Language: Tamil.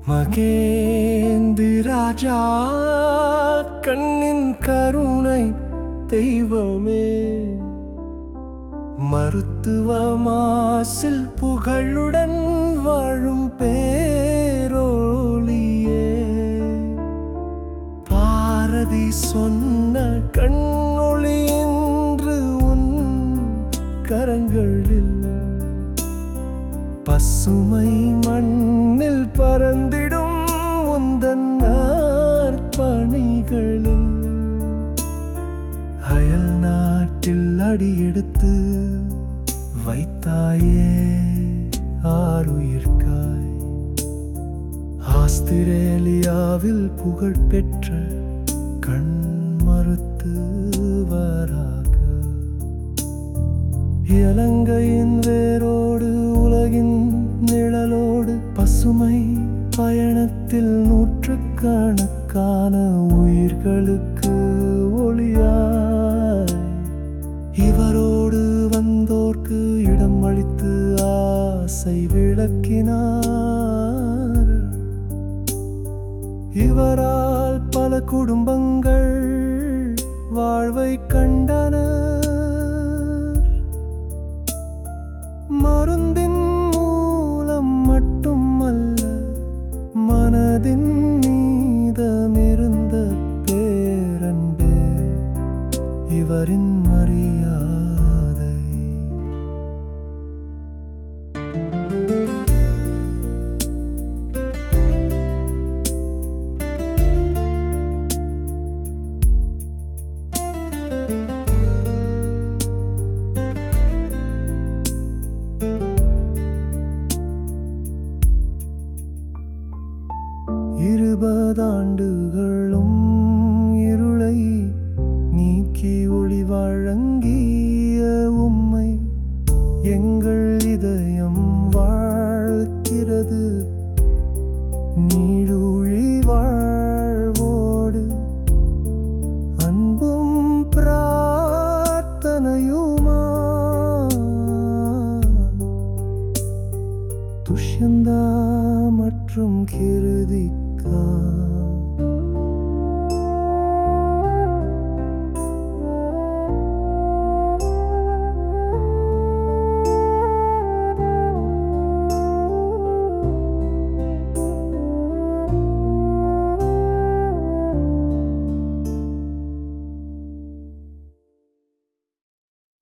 மகேந்திராஜா கண்ணின் கருணை தெய்வமே மருத்துவ மாசில் புகழுடன் வாழும் பேரோலியே பாரதி சொன்ன கண்ணொளி என்று உன் கரங்களில் பசுமை மண்ணில் பறந்திடும் உந்தன் பணிகளில் அயல் நாட்டில் அடியெடுத்து வைத்தாயே ஆறுயிர்காய் ஆஸ்திரேலியாவில் புகழ்பெற்ற கண் மருத்துவராக இலங்கையின் வேரோடு உலகின் நிழலோடு பசுமை பயணத்தில் நூற்றுக்கணக்கான உயிர்களுக்கு ஒளியாய் இவரோடு வந்தோர்க்கு இடம் அளித்து ஆசை விளக்கினார் இவரால் பல குடும்பங்கள் வாழ்வை கண்டனர் மருந்தின் மூலம் மட்டுமல்ல மனதின் மீதமிருந்த பேரன்பே இவரின் மரியாதை இருபதாண்டுகள்